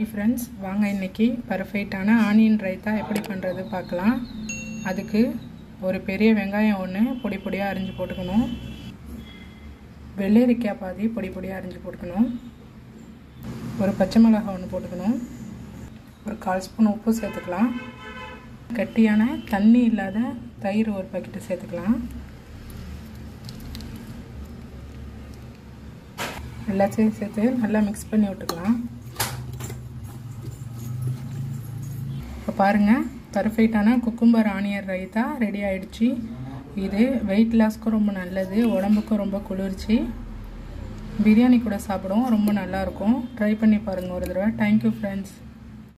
friends வாங்க இன்னைக்கு பர்ஃபெக்டான ஆனியன் ரைத்தா எப்படி பண்ணுறது பார்க்கலாம் அதுக்கு ஒரு பெரிய வெங்காயம் ஒன்று பொடி பொடியாக அரிஞ்சு போட்டுக்கணும் வெள்ளரிக்காய் பாதி பொடி பொடியாக அரிஞ்சு போட்டுக்கணும் ஒரு பச்சை மிளகாய் ஒன்று போட்டுக்கணும் ஒரு கால் ஸ்பூன் உப்பு சேர்த்துக்கலாம் கட்டியான தண்ணி இல்லாத தயிர் ஒரு பாக்கெட்டு சேர்த்துக்கலாம் எல்லாத்தையும் சேர்த்து நல்லா மிக்ஸ் பண்ணி விட்டுக்கலாம் இப்போ பாருங்கள் பர்ஃபெக்டான குக்கும்பர் ஆனியன் ரைத்தா ரெடி ஆகிடுச்சு இது வெயிட் லாஸ்க்கும் ரொம்ப நல்லது உடம்புக்கும் ரொம்ப குளிர்ச்சி பிரியாணி கூட சாப்பிடுவோம் ரொம்ப நல்லாயிருக்கும் ட்ரை பண்ணி பாருங்கள் ஒரு தடவை தேங்க்யூ ஃப்ரெண்ட்ஸ்